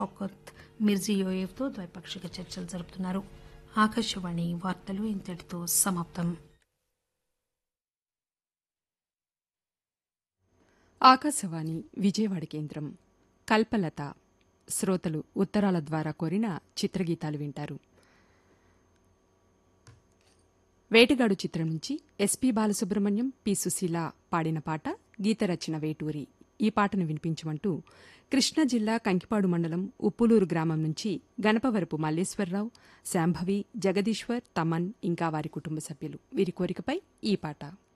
ఒకొత్ మిర్జియోయేవ్తో ద్వైపాక్షిక చర్చలు జరుపుతున్నారు ఆకాశవాణి వార్తలు ఇంతటితో సమాప్తం ఆకాశవాణి విజయవాడ కేంద్రం కల్పలత శ్రోతలు ఉత్తరాల ద్వారా కోరిన చిత్రగీతాలు వింటారు వేటగాడు చిత్రం నుంచి ఎస్పి బాలసుబ్రహ్మణ్యం పి సుశీల పాడిన పాట గీత రచన వేటూరి ఈ పాటను వినిపించమంటూ కృష్ణా జిల్లా కంకిపాడు మండలం ఉప్పులూరు గ్రామం నుంచి గణపవరపు మల్లేశ్వరరావు శాంభవి జగదీశ్వర్ తమన్ ఇంకా వారి కుటుంబ సభ్యులు వీరి కోరికపై ఈ పాట